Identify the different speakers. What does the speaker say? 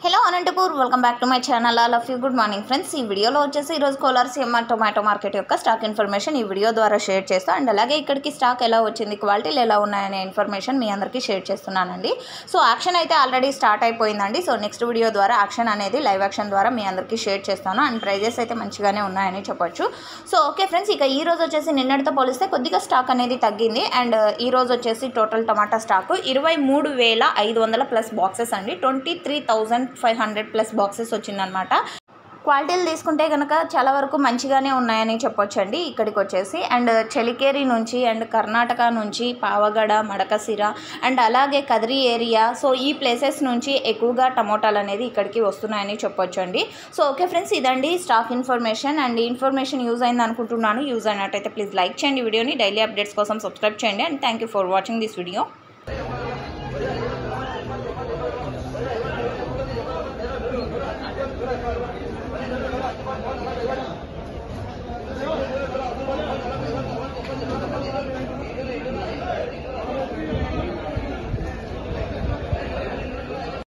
Speaker 1: hello Anantapur welcome back to my channel all of you good morning friends ఈ వీడియోలో వచ్చేసి ఈరోజు కోలార్ సిఎంఆర్ టొమాటో మార్కెట్ యొక్క స్టాక్ ఇన్ఫర్మేషన్ ఈ వీడియో ద్వారా షేర్ చేస్తా అండ్ అలాగే ఇక్కడికి స్టాక్ ఎలా వచ్చింది క్వాలిటీలు ఎలా ఉన్నాయనే ఇన్ఫర్మేషన్ మీ అందరికీ షేర్ చేస్తున్నానండి సో యాక్షన్ అయితే ఆల్రెడీ స్టార్ట్ అయిపోయిందండి సో నెక్స్ట్ వీడియో ద్వారా యాక్షన్ అనేది లైవ్ యాక్షన్ ద్వారా మీ అందరికీ షేర్ చేస్తాను అండ్ ప్రైజెస్ అయితే మంచిగానే ఉన్నాయని చెప్పొచ్చు సో ఓకే ఫ్రెండ్స్ ఇక ఈ రోజు వచ్చేసి నిన్నటితో పోలిస్తే కొద్దిగా స్టాక్ అనేది తగ్గింది అండ్ ఈ రోజు వచ్చేసి టోటల్ టమాటా స్టాక్ ఇరవై మూడు వేల ఐదు వందల ప్లస్ బాక్సెస్ అండి twenty three thousand five hundred plus boxes వచ్చిందనమాట క్వాలిటీలు తీసుకుంటే కనుక చాలా వరకు మంచిగానే ఉన్నాయని చెప్పొచ్చండి ఇక్కడికి వచ్చేసి అండ్ చెలికేరి నుంచి అండ్ కర్ణాటక నుంచి పావగడ మడకసిర అండ్ అలాగే కదిరి ఏరియా సో ఈ ప్లేసెస్ నుంచి ఎక్కువగా టమోటాలు అనేది ఇక్కడికి వస్తున్నాయని చెప్పొచ్చండి సో ఓకే ఫ్రెండ్స్ ఇదండి స్టాక్ ఇన్ఫర్మేషన్ అండ్ ఈ ఇన్ఫర్మేషన్ యూజ్ అయింది అనుకుంటున్నాను యూజ్ అయినట్టయితే ప్లీజ్ లైక్ చేయండి వీడియోని డైలీ అప్డేట్స్ కోసం సబ్స్క్రైబ్ చేయండి and thank you for watching this video